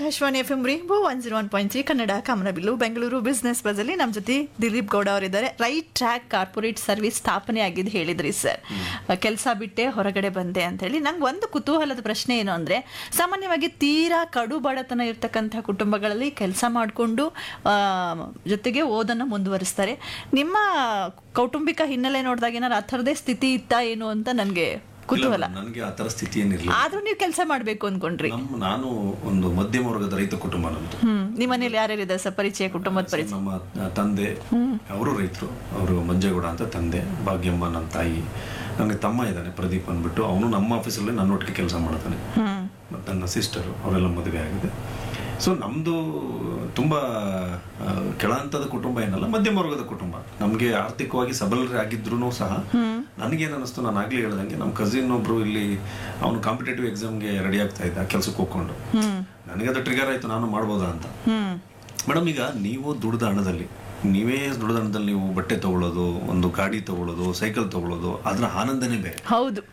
Akashvani F M rainbow one zero one point three Kannada ಕಾಮನಬಿಲ್ಲು Bengaluru business ಬಜಲ್ಲಿ ನಮ್ಮ ಜೊತೆ ದಿಲೀಪ್ ಗೌಡ ಅವರಿದ್ದಾರೆ ರೈಟ್ ಟ್ರ್ಯಾಕ್ ಕಾರ್ಪೊರೇಟ್ ಸರ್ವಿಸ್ ಸ್ಥಾಪನೆ ಆಗಿದ್ದು ಹೇಳಿದ್ರಿ ಸರ್ ಕೆಲಸ ಬಿಟ್ಟೆ ಹೊರಗಡೆ ಬಂದೆ ಅಂತ ಹೇಳಿ ನಂಗೆ ಒಂದು ಕುತೂಹಲದ ಪ್ರಶ್ನೆ ಏನು ಅಂದ್ರೆ ಸಾಮಾನ್ಯವಾಗಿ ತೀರಾ ಕಡು ಬಡತನ ಇರ್ತಕ್ಕಂಥ ಕುಟುಂಬಗಳಲ್ಲಿ ಕೆಲಸ ಮಾಡಿಕೊಂಡು ಜೊತೆಗೆ ಓದನ್ನು ಮುಂದುವರಿಸ್ತಾರೆ ನಿಮ್ಮ ಕೌಟುಂಬಿಕ ಹಿನ್ನೆಲೆ ನೋಡಿದಾಗ ಏನಾರು ಆ ಥರದೇ ಸ್ಥಿತಿ ಇತ್ತಾ ಏನು ಅಂತ ನನಗೆ ಕುತೂಹಲ ನನಗೆ ಆ ತರ ಸ್ಥಿತಿ ಏನಿರಲಿಲ್ಲ ಆದ್ರೂ ನೀವು ಕೆಲಸ ಮಾಡ್ಬೇಕು ಅನ್ಕೊಂಡ್ರಿ ನಮ್ಮ ನಾನು ಒಂದು ಮಧ್ಯಮ ವರ್ಗದ ರೈತ ಕುಟುಂಬ ನಮ್ದು ಹ್ಮ್ ನಿಮ್ಮ ಮನೇಲಿ ಯಾರ್ಯಾರಿದೆ ಸರ್ ಪರಿಚಯ ಕುಟುಂಬದ ಪರಿಚಯ ನಮ್ಮ ತಂದೆ ಅವರು ರೈತರು ಅವರು ಮಂಜೇಗೌಡ ಅಂತ ತಂದೆ ಭಾಗ್ಯಮ್ಮ ನನ್ನ ತಾಯಿ ನನಗೆ ತಮ್ಮ ಇದ್ದಾನೆ ಪ್ರದೀಪ್ ಅಂದ್ಬಿಟ್ಟು ಅವನು ನಮ್ಮ ಆಫೀಸಲ್ಲಿ ನನ್ನೊಟ್ಟಿಗೆ ಕೆಲಸ ಮಾಡ್ತಾನೆ ಹ್ಮ್ ಮತ್ತು ನನ್ನ ಸಿಸ್ಟರು ಅವರೆಲ್ಲ ಮದುವೆ ಆಗಿದೆ ಸೊ ನಮ್ಮದು ತುಂಬ ಕೆಳಹಂತದ ಕುಟುಂಬ ಏನಲ್ಲ ಮಧ್ಯಮ ವರ್ಗದ ಕುಟುಂಬ ನಮಗೆ ಆರ್ಥಿಕವಾಗಿ ಸಬಲರೇ ಆಗಿದ್ರು ಸಹ ನನಗೇನು ಅನ್ನಿಸ್ತು ನಾನು ಆಗ್ಲೇ ಹೇಳ್ದಂಗೆ ನಮ್ಮ ಕಸಿನ್ ಒಬ್ರು ಇಲ್ಲಿ ಅವನು ಕಾಂಪಿಟೇಟಿವ್ ಎಕ್ಸಾಮ್ಗೆ ರೆಡಿ ಆಗ್ತಾ ಇದ್ದ ಕೆಲ್ಸಕ್ಕೆ ಹೋಗ್ಕೊಂಡು ನನಗೆ ಅದು ಟ್ರಿಗರ್ ಆಯ್ತು ನಾನು ಮಾಡ್ಬೋದಾ ಅಂತ ಹ್ಮ್ ಮೇಡಮ್ ಈಗ ನೀವು ದುಡ್ದ ಹಣದಲ್ಲಿ ನೀವೇ ದುಡ್ದ ಹಣದಲ್ಲಿ ನೀವು ಬಟ್ಟೆ ತಗೊಳ್ಳೋದು ಒಂದು ಗಾಡಿ ತಗೊಳ್ಳೋದು ಸೈಕಲ್ ತಗೊಳ್ಳೋದು ಅದರ ಆನಂದನೇ ಬೇರೆ ಹೌದು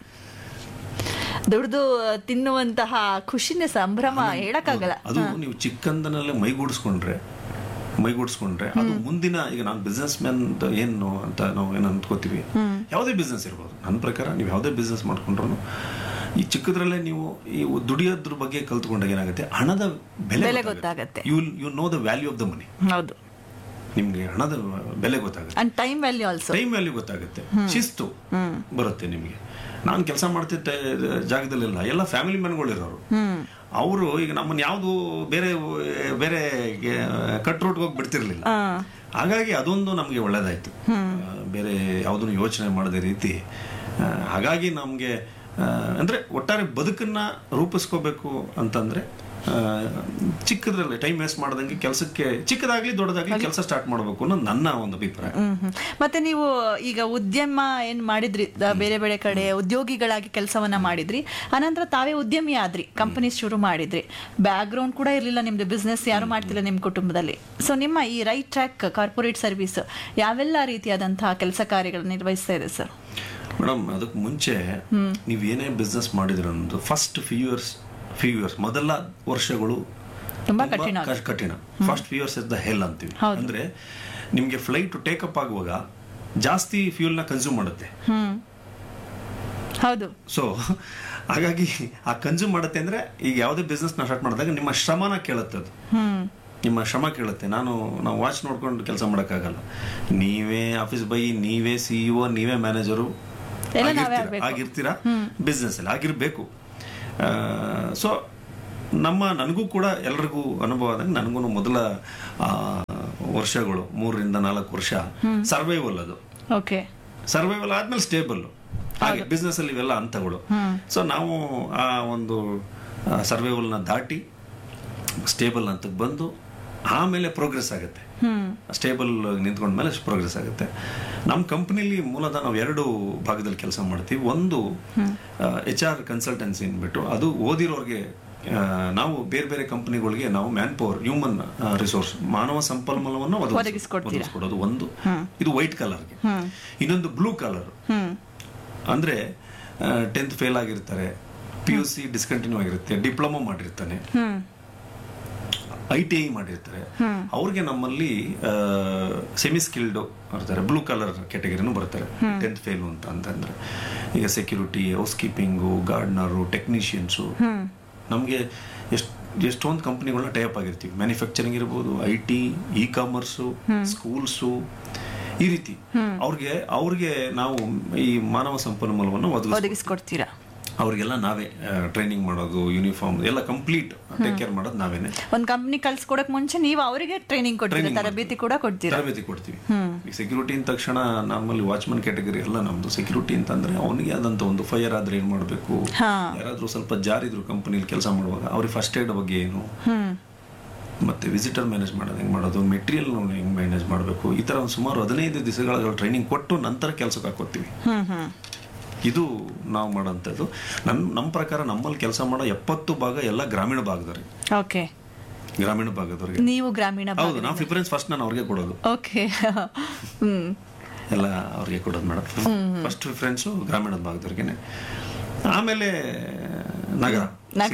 ದುಡ್ದು ತಿನ್ನುವಂತಹ ಖುಷಿನೇ ಸಂಭ್ರಮ ಹೇಳಕ್ಕಾಗಲ್ಲ ಅದು ನೀವು ಚಿಕ್ಕಂದನಲ್ಲೇ ಮೈಗೂಡಿಸ್ಕೊಂಡ್ರೆ ಮೈಗೂಡಿಸ್ಕೊಂಡ್ರೆ ಅದು ಮುಂದಿನ ಈಗ ನಾನು ಬಿಸ್ನೆಸ್ ಮ್ಯಾನ್ ಏನು ಅಂತ ನಾವು ಏನು ಅಂದ್ಕೋತೀವಿ ಯಾವುದೇ ಬಿಸ್ನೆಸ್ ಇರ್ಬೋದು ನನ್ನ ಪ್ರಕಾರ ನೀವು ಯಾವುದೇ ಬಿಸ್ನೆಸ್ ಮಾಡ್ಕೊಂಡ್ರು ಈ ಚಿಕ್ಕದ್ರಲ್ಲೇ ನೀವು ಈ ದುಡಿಯೋದ್ರ ಬಗ್ಗೆ ಕಲ್ತ್ಕೊಂಡಾಗ ಏನಾಗುತ್ತೆ ಹಣದ ಬೆಲೆ ಬೆಲೆ ಗೊತ್ತಾಗತ್ತೆ you you know the value of the money ಹೌದು ನಿಮ್ಗೆ ಹಣದ ಬೆಲೆ ಗೊತ್ತಾಗುತ್ತೆ and time value also time value ಗೊತ್ತಾಗುತ್ತೆ ಶಿಸ್ತು ಬರುತ್ತೆ ನಿಮಗೆ ನಾನು ಕೆಲಸ ಮಾಡ್ತಿದ್ದ ಜಾಗದಲ್ಲೆಲ್ಲ ಎಲ್ಲ ಫ್ಯಾಮಿಲಿ ಮ್ಯಾನ್ಗಳಿರೋರು ಹ್ಮ್ ಅವರು ಈಗ ನಮ್ಮನ್ನ ಯಾವುದು ಬೇರೆ ಬೇರೆ ಕಟ್ ರೂಟ್ಗೆ ಹೋಗಿ ಬಿಡ್ತಿರ್ಲಿಲ್ಲ ಆ, ಹಾಗಾಗಿ ಅದೊಂದು ನಮಗೆ ಒಳ್ಳೇದಾಯ್ತು ಆ, ಬೇರೆ ಯಾವುದನ್ನು ಯೋಚನೆ ಮಾಡದ ರೀತಿ ಆ, ಹಾಗಾಗಿ ನಮಗೆ ಅಂದ್ರೆ ಒಟ್ಟಾರೆ ಬದುಕನ್ನ ರೂಪಿಸ್ಕೋಬೇಕು ಅಂತಂದ್ರೆ ಆ, ಚಿಕ್ಕದ್ರಲ್ಲಿ ಟೈಮ್ ವೇಸ್ಟ್ ಮಾಡ್ದಂಗೆ ಕೆಲಸಕ್ಕೆ ಚಿಕ್ಕದಾಗ್ಲಿ ದೊಡ್ಡದಾಗ್ಲಿ ಕೆಲಸ ಸ್ಟಾರ್ಟ್ ಮಾಡಬೇಕು ಅನ್ನೋದು ನನ್ನ ಒಂದು ಅಭಿಪ್ರಾಯ ಹ್ಮ್ ಹ್ಮ್. ಮತ್ತೆ ನೀವು ಈಗ ಉದ್ಯಮ ಏನ್ ಮಾಡಿದ್ರಿ ದ- ಬೇರೆ ಬೇರೆ ಕಡೆ ಉದ್ಯೋಗಿಗಳಾಗಿ ಕೆಲಸವನ್ನ ಮಾಡಿದ್ರಿ ಅನಂತರ ತಾವೇ ಉದ್ಯಮಿ ಆದ್ರಿ ಕಂಪನಿ ಶುರು ಮಾಡಿದ್ರಿ ಬ್ಯಾಕ್ ಗ್ರೌಂಡ್ ಕೂಡ ಇರಲಿಲ್ಲ ನಿಮ್ದು ಬಿಸ್ನೆಸ್ ಯಾರು ಮಾಡ್ತಿಲ್ಲ ನಿಮ್ಮ ಕುಟುಂಬದಲ್ಲಿ ಸೊ ನಿಮ್ಮ ಈ ರೈಟ್ ಟ್ರ್ಯಾಕ್ ಕಾರ್ಪೊರೇಟ್ ಸರ್ವಿಸ್ ಯಾವೆಲ್ಲ ರೀತಿಯಾದಂತಹ ಕೆಲಸ ಕಾರ್ಯಗಳನ್ನು ನಿರ್ವಹಿಸ್ತಾ ಇದೆ ಸರ್ ಮೇಡಮ್ ಅದಕ್ಕೆ ಮುಂಚೆ ನೀವು ಏನೇ ಬಿಸ್ನೆಸ್ ಮಾಡಿದ್ರೆ ಅನ್ನೋದು first few years few years ಮೊದಲ ವರ್ಷಗಳು ತುಂಬಾ ತುಂಬಾ ಕಠಿಣ ಕಷ್ಟ- ಕಠಿಣ first few years is the hell ಅಂತೀವಿ ಹೌದು. ಅಂದ್ರೆ ನಿಮ್ಗೆ ಫ್ಲೈಟ್ ಟೇಕಪ್ ಆಗುವಾಗ ಜಾಸ್ತಿ ಫ್ಯೂಲ್ ನ ಕನ್ಸ್ಯೂಮ್ ಮಾಡುತ್ತೆ ಹ್ಮ್ ಹೌದು ಸೊ ಹಾಗಾಗಿ ಆ ಕನ್ಸ್ಯೂಮ್ ಮಾಡುತ್ತೆ ಅಂದ್ರೆ ಈಗ ಯಾವುದೇ ಬಿಸ್ನೆಸ್ ನ ಸ್ಟಾರ್ಟ್ ಮಾಡಿದಾಗ ನಿಮ್ಮ ಶ್ರಮನ ಕೇಳುತ್ತೆ ಅದು ಹ್ಮ್ ನಿಮ್ಮ ಶ್ರಮ ಕೇಳುತ್ತೆ ನಾನು ನಾವು ವಾಚ್ ನೋಡ್ಕೊಂಡು ಕೆಲಸ ಮಾಡೋಕ್ಕಾಗಲ್ಲ ನೀವೇ ಆಫೀಸ್ ಬೈ ನೀವೇ ಸಿಇಒ ನೀವೇ ಮ್ಯಾನೇಜರು ಎಲ್ಲ ನಾವೇ ಆಗ್ಬೇಕು. ಆಗಿರ್ತೀರಾ ಬಿಸ್ನೆಸ್ ಅಲ್ಲಿ ಆಗಿರ್ಬೇಕು ಸೊ ನಮ್ಮ ನನಗೂ ಕೂಡ ಎಲ್ರಿಗೂ ಅನುಭವ ಆದಂಗೆ ನನಗೂ ಮೊದಲ ಆ, ವರ್ಷಗಳು ಮೂರರಿಂದ ನಾಲ್ಕು ವರ್ಷ ಸರ್ವೈವಲ್ ಅದು ಓಕೆ ಸರ್ವೈವಲ್ ಆದ್ಮೇಲೆ ಸ್ಟೇಬಲ್ ಹಾಗೆ ಬಿಸ್ನೆಸ್ ಅಲ್ಲಿ ಇವೆಲ್ಲ ಹಂತಗಳು ಸೊ ನಾವು ಆ ಒಂದು ಸರ್ವೈವಲ್ನ ದಾಟಿ ಸ್ಟೇಬಲ್ ಅಂತಕ್ಕೆ ಬಂದು ಆಮೇಲೆ ಪ್ರೋಗ್ರೆಸ್ ಆಗುತ್ತೆ ಹ್ಮ್ ಸ್ಟೇಬಲ್ ನಿಂತ್ಕೊಂಡ ಮೇಲೆ ಪ್ರೋಗ್ರೆಸ್ ಆಗುತ್ತೆ ನಮ್ಮ ಕಂಪ್ನಿಲಿ ಮೂಲತಃ ನಾವು ಎರಡು ಭಾಗದಲ್ಲಿ ಕೆಲಸ ಮಾಡ್ತೀವಿ ಒಂದು ಎಚ್ ಆರ್ ಕನ್ಸಲ್ಟೆನ್ಸಿ ಅಂದ್ಬಿಟ್ಟು ಅದು ಓದಿರೋರಿಗೆ ಆ, ನಾವು ಬೇರೆ ಬೇರೆ ಕಂಪನಿಗಳಿಗೆ ನಾವು ಮ್ಯಾನ್ ಪವರ್ ಹ್ಯೂಮನ್ ರಿಸೋರ್ಸ್ ಮಾನವ ಸಂಪನ್ಮೂಲವನ್ನು ಒದಗಿಸ್- ಒದಗಿಸ್ಕೊಡ್ತೀರಾ. ಒದಗಿಸ್ಕೊಡೋದು ಒಂದು ಇದು ವೈಟ್ ಕಲರ್ಗೆ ಇನ್ನೊಂದು ಬ್ಲೂ ಕಲರ್ ಹ್ಮ್ ಅಂದ್ರೆ ಟೆಂತ್ ಫೇಲ್ ಆಗಿರ್ತಾರೆ ಪಿ ಯು ಸಿ ಡಿಸ್ಕಂಟಿನ್ಯೂ ಆಗಿರುತ್ತೆ ಡಿಪ್ಲೊಮಾ ಮಾಡಿರ್ತಾನೆ ಹ್ಮ್ ಐ ಟಿ ಐ ಮಾಡಿರ್ತಾರೆ ಅವ್ರಿಗೆ ನಮ್ಮಲ್ಲಿ ಸೆಮಿ ಸ್ಕಿಲ್ಡ್ ಬರ್ತಾರೆ ಬ್ಲೂ ಕಲರ್ ಕ್ಯಾಟಗರಿನೂ ಬರ್ತಾರೆ ಟೆಂತ್ ಫೇಲು ಅಂತ ಅಂತಂದ್ರೆ ಈಗ security house keeping gardener technicians ನಮಗೆ ಎಷ್ಟು ಎಷ್ಟೊಂದು ಕಂಪ್ನಿಗಳನ್ನ ಟೈಪ್ ಆಗಿರ್ತೀವಿ ಮ್ಯಾನುಫ್ಯಾಕ್ಚರಿಂಗ್ ಇರ್ಬೋದು I T e commerce schools ಈ ರೀತಿ ಅವ್ರಿಗೆ ಅವ್ರಿಗೆ ನಾವು ಈ ಮಾನವ ಸಂಪನ್ಮೂಲವನ್ನು ಒದಗಿಸ್ ಒದಗಿಸ್ಕೊಡ್ತೀರಾ ಅವ್ರಿಗೆಲ್ಲ ನಾವೇ ಟ್ರೈನಿಂಗ್ ಮಾಡೋದು ಯೂನಿಫಾರ್ಮ್ ಎಲ್ಲ ಕಂಪ್ಲೀಟ್ ಟೇಕ್ ಕೇರ್ ಮಾಡೋದು ನಾವೇನೆ ಒಂದ್ ಕಂಪ್ನಿ ಕಳ್ಸ್ಕೊಡಕ್ ಮುಂಚೆ ನೀವು ಅವರಿಗೆ ಟ್ರೈನಿಂಗ್ ಕೊಡ್ತೀರಾ Training ತರಬೇತಿ ಕೂಡ ಕೊಡ್ತೀರಾ ತರಬೇತಿ ಕೊಡ್ತೀವಿ ಈಗ ಸೆಕ್ಯೂರಿಟಿ ಅಂದ ತಕ್ಷಣ ನಾರ್ಮಲಿ ವಾಚ್ಮನ್ ಕ್ಯಾಟಗರಿ ಎಲ್ಲ ನಮ್ದು ಸೆಕ್ಯೂರಿಟಿ ಅಂತಂದ್ರೆ ಅವನಿಗೆ ಆದಂತ ಒಂದು ಫೈರ್ ಆದ್ರೆ ಏನ್ ಮಾಡ್ಬೇಕು ಹಾ. ಯಾರಾದ್ರೂ ಸ್ವಲ್ಪ ಜಾರಿದ್ರು ಕಂಪನಿಲಿ ಕೆಲಸ ಮಾಡುವಾಗ ಅವ್ರಿಗೆ ಫಸ್ಟ್ ಏಡ್ ಬಗ್ಗೆ ಏನು ಹ್ಮ್ ಮತ್ತೆ ವಿಸಿಟರ್ ಮ್ಯಾನೇಜ್ ಮಾಡೋದು ಹೆಂಗ್ ಮಾಡೋದು ಮೆಟೀರಿಯಲ್ ಹೆಂಗ್ ಮ್ಯಾನೇಜ್ ಮಾಡಬೇಕು ಈ ತರ ಒಂದು ಸುಮಾರು ಹದಿನೈದು ದಿವಸಗಳ ಟ್ರೈನಿಂಗ್ ಕೊಟ್ಟು ನಂತರ ಕೆಲಸಕ್ಕೆ ಹಾಕೋತೀವಿ ಹ್ಮ್ ಹ್ಮ್ ಇದು ನಾವು ಮಾಡೋಂಥದ್ದು ನನ್ನ ನಮ್ಮ ಪ್ರಕಾರ ನಮ್ಮಲ್ಲಿ ಕೆಲಸ ಮಾಡೋ ಎಪ್ಪತ್ತು ಭಾಗ ಎಲ್ಲ ಗ್ರಾಮೀಣ ಭಾಗದವ್ರಿಗೆ ಓಕೆ ಗ್ರಾಮೀಣ ಭಾಗದವ್ರಿಗೆ ನೀವು ಗ್ರಾಮೀಣ ಹೌದು ನಾವು ಪ್ರಿಫರೆನ್ಸ್ ಫಸ್ಟ್ ನಾನು ಅವ್ರಿಗೆ ಕೊಡೋದು ಓಕೆ ಹ್ಮ್ ಎಲ್ಲ ಅವ್ರಿಗೆ ಕೊಡೋದು ಮೇಡಮ್ ಫಸ್ಟ್ ಪ್ರಿಫರೆನ್ಸು ಗ್ರಾಮೀಣ ಭಾಗದವ್ರಿಗೆನೆ ಆಮೇಲೆ ನಗರ ನಗರ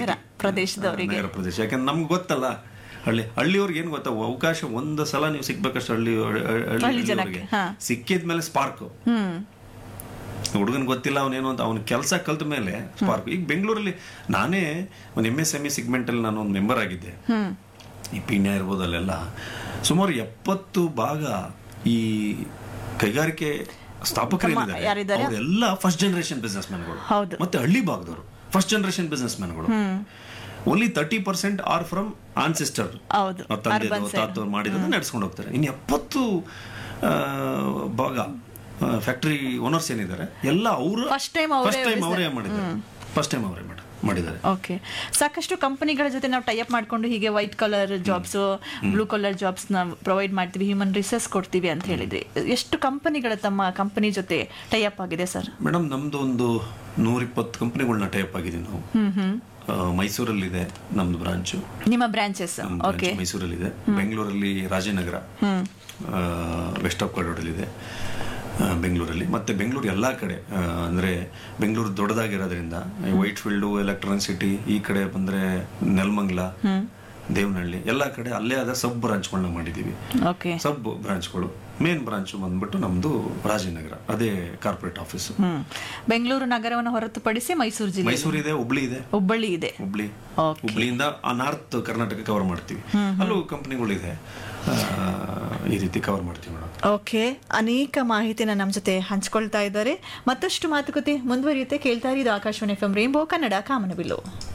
ಪ್ರದೇಶದವರಿಗೆ ನಗರ ಪ್ರದೇಶ ಯಾಕಂದ್ರೆ ನಮ್ಗೆ ಗೊತ್ತಲ್ಲ ಹಳ್ಳಿ ಹಳ್ಳಿಯವ್ರಿಗೆ ಏನ್ ಗೊತ್ತಾ ಅವಕಾಶ ಒಂದು ಸಲ ನೀವು ಸಿಗ್ಬೇಕಷ್ಟು ಹಳ್ಳಿ ಹಳ್ಳಿ- ಹಳ್ಳಿ ಜನಕ್ಕೆ, ಹಳ್ಳಿಯವ್ರಿಗೆ ಹಾ. ಸಿಕ್ಕಿದ್ಮೇಲೆ ಸ್ಪಾರ್ಕ್ ಹ್ಮ್ ಹುಡುಗನ್ ಗೊತ್ತಿಲ್ಲ ಅವನೇನು ಅಂತ ಅವ್ನ ಕೆಲಸ ಕಲ್ತ ಮೇಲೆ ಸ್ಪಾರ್ಕ್ ಈಗ ಬೆಂಗಳೂರಲ್ಲಿ ನಾನೇ ಒಂದು M S M E segment ಅಲ್ಲಿ ನಾನು ಒಂದು ಮೆಂಬರ್ ಆಗಿದ್ದೆ ಹ್ಮ್ ಈ ಪೀಣ್ಯ ಇರ್ಬೋದು ಅಲ್ಲೆಲ್ಲ ಸುಮಾರು ಎಪ್ಪತ್ತು ಭಾಗ ಈ ಕೈಗಾರಿಕೆ ಸ್ಥಾಪಕರೇನಿದ್ದಾರೆ ಯಾರಿದ್ದಾರೆ? ಅವರೆಲ್ಲ ಫಸ್ಟ್ ಜನರೇಷನ್ ಬಿಸ್ನೆಸ್ ಮ್ಯಾನ್ಗಳು ಹೌದು. ಮತ್ತೆ ಹಳ್ಳಿ ಭಾಗದವರು ಫಸ್ಟ್ ಜನರೇಷನ್ ಬಿಸ್ನೆಸ್ ಮ್ಯಾನ್ಗಳು only thirty percent are from ancestor ಹೌದು ತಂದೆ Urban side. ತಾತವ್ರು ಮಾಡಿರೋದು ನಡೆಸ್ಕೊಂಡು ಹೋಗ್ತಾರೆ ಇನ್ನು ಎಪ್ಪತ್ತು ಆ, ಭಾಗ ಫ್ಯಾಕ್ಟರಿ ಓನರ್ಸ್ ಏನಿದ್ದಾರೆ ಎಲ್ಲ ಅವರು First time ಅವ್ರೇ ಫಸ್ಟ್ ಟೈಮ್ business- ಅವರೇ ಮಾಡಿದ್ದಾರೆ ಫಸ್ಟ್ ಟೈಮ್ ಅವರೇ ಮಾಡ- ಮಾಡಿದ್ದಾರೆ ಓಕೆ ಸಾಕಷ್ಟು ಕಂಪನಿಗಳ ಜೊತೆ ನಾವು ಟೈಅಪ್ ಮಾಡ್ಕೊಂಡು ಹೀಗೆ white collar jobs blue collar jobs ನ ಪ್ರೊವೈಡ್ ಮಾಡ್ತೀವಿ ಹ್ಯೂಮನ್ ರಿಸೋರ್ಸ್ ಕೊಡ್ತೀವಿ ಅಂತ ಹೇಳಿದ್ರಿ ಎಷ್ಟು ಕಂಪನಿಗಳ ತಮ್ಮ ಕಂಪನಿ ಜೊತೆ ಟೈಅಪ್ ಆಗಿದೆ ಸರ್ ಮೇಡಮ್ ನಮ್ದು ಒಂದು ನೂರಿಪ್ಪತ್ತು ಕಂಪನಿಗಳನ್ನ ಟೈಪ್ ಆಗಿದ್ದೀವಿ ನಾವು ಹ್ಮ್ ಹ್ಮ್ ಆ, ಮೈಸೂರಲ್ಲಿದೆ ನಮ್ದು ಬ್ರಾಂಚು ನಿಮ್ಮ ಬ್ರಾಂಚಸ್ ಓಕೆ ಮೈಸೂರಲ್ಲಿದೆ ಬೆಂಗಳೂರಲ್ಲಿ ರಾಜನಗರ ವೆಸ್ಟ್ ಆಫ್ ಇದೆ ಬೆಂಗಳೂರಲ್ಲಿ ಮತ್ತೆ ಬೆಂಗಳೂರು ಎಲ್ಲಾ ಕಡೆ ಆ, ಅಂದ್ರೆ ಬೆಂಗಳೂರು ದೊಡ್ಡದಾಗಿರೋದ್ರಿಂದ ವೈಟ್ ಫೀಲ್ಡು ಎಲೆಕ್ಟ್ರಾನಿಕ್ ಸಿಟಿ ಈ ಕಡೆ ಬಂದ್ರೆ ನೆಲಮಂಗಲ ದೇವನಹಳ್ಳಿ ಎಲ್ಲಾ ಕಡೆ ಅಲ್ಲೇ ಆದ ಸಬ್ ಬ್ರಾಂಚ್ಗಳನ್ನ ಮಾಡಿದೀವಿ ಓಕೆ ಸಬ್ ಬ್ರಾಂಚ್ಗಳು ಮೇನ್ ಬ್ರಾಂಚ್ ಬಂದ್ಬಿಟ್ಟು ನಮ್ದು ರಾಜನಗರ ಅದೇ ಕಾರ್ಪೊರೇಟ್ ಆಫೀಸ್ ಹ್ಮ್ ಬೆಂಗಳೂರು ನಗರವನ್ನು ಹೊರತುಪಡಿಸಿ ಮೈಸೂರು ಜಿಲ್ಲೆ ಮೈಸೂರು ಇದೆ ಹುಬ್ಳಿ ಇದೆ ಹುಬ್ಬಳ್ಳಿ ಇದೆ ಹುಬ್ಳಿ ಓಕೆ ಹುಬ್ಳಿಯಿಂದ ಆ ನಾರ್ತ್ ಕರ್ನಾಟಕ ಕವರ್ ಮಾಡ್ತೀವಿ ಅಲ್ಲೂ ಕಂಪನಿಗಳಿದೆ ಈ ರೀತಿ ಕವರ್ ಮಾಡ್ತೀವಿ ಮೇಡಮ್ ಓಕೆ ಅನೇಕ ಮಾಹಿತಿನ ನಮ್ಮ ಜೊತೆ ಹಂಚ್ಕೊಳ್ತಾ ಇದ್ದಾರೆ ಮತ್ತಷ್ಟು ಮಾತುಕತೆ ಮುಂದುವರಿಯುತ್ತೆ ಕೇಳ್ತಾ ಇರೋದು Akashvani F M rainbow Kannada ಕಾಮನಬಿಲ್ಲು